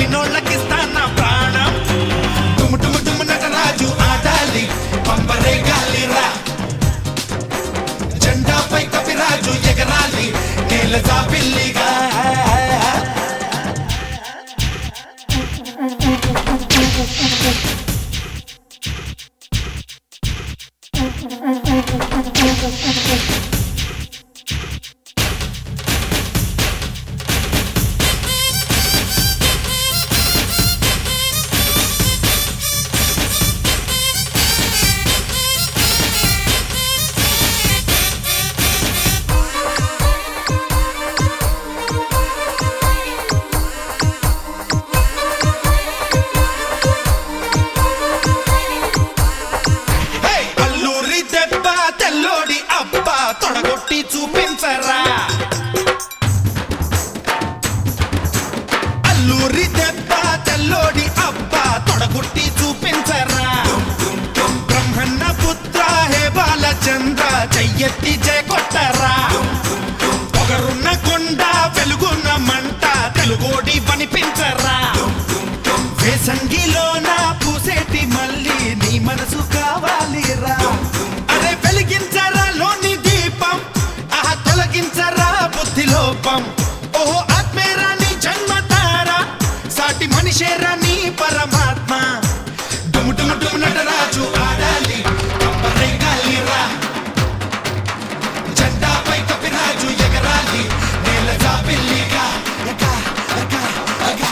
నమ్మినోళ్ళకిస్తా నా ప్రాణం టుము టుము టుము నటరాజు ఆడాలి పంపరే గాలిరా జెండాపై కపిరాజు ఎగరాలి నేల జాబిల్లిగా హే! అల్లూరి దెబ్బ తెల్లోడి అబ్బ తొడగొట్టి చూపించరా అల్లూరి దెబ్బ తెల్లోడి అబ్బ తొడగొట్టి చూపించరా బ్రహ్మన్న పుత్ర హే బాలచంద్ర చెయ్యెత్తి జయ కొట్టరా పొగరున్న కొండ వెలుగున్న మంట తెలుగోడి వనిపించరా వేసంగిలోన పూసేటి మళ్ళీ నీ మనసు కావాలిరా అరే వెలిగించరా లోని దీపం ఆహా తొలగించరా బుద్ధి లోపం ఓహో ఆత్మేరా నీ జన్మతారా సాటి మనిషేరా నీ పరమాత్మ డుము డుము డుము నటరాజు ఆడాలి కంపరే గాలిరా జెండాపై కపిరాజు ఎగరాలి నేల జాబిల్లిగా ఎగా ఎగా ఎగా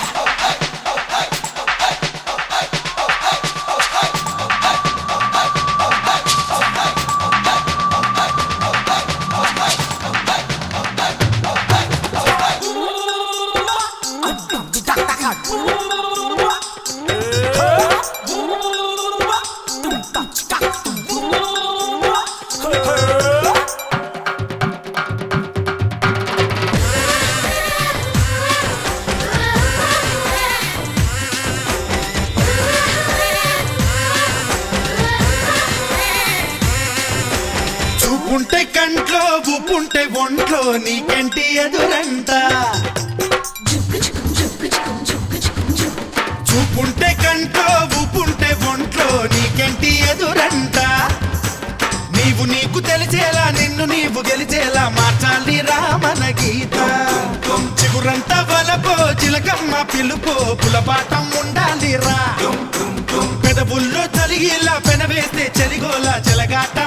చూపుంటే కంట్లో ఉప్పుంటే ఒంట్లో నీకెంటి ఎదురంట చూపుంటే కంట్లో ఉప్పుంటే ఒంట్లో నీకెంటి ఎదురంట నీవు నీకు తెలిసేలా నిన్ను నీవు గెలిచేలా మార్చాలి రామన గీత చిగురంత వలపో చిలకమ్మ పిలుపో పులపాటం ఉండాలి రా పెదవుల్లో చలిగిలా పెనవేస్తే చెలిగోలా చెలగాట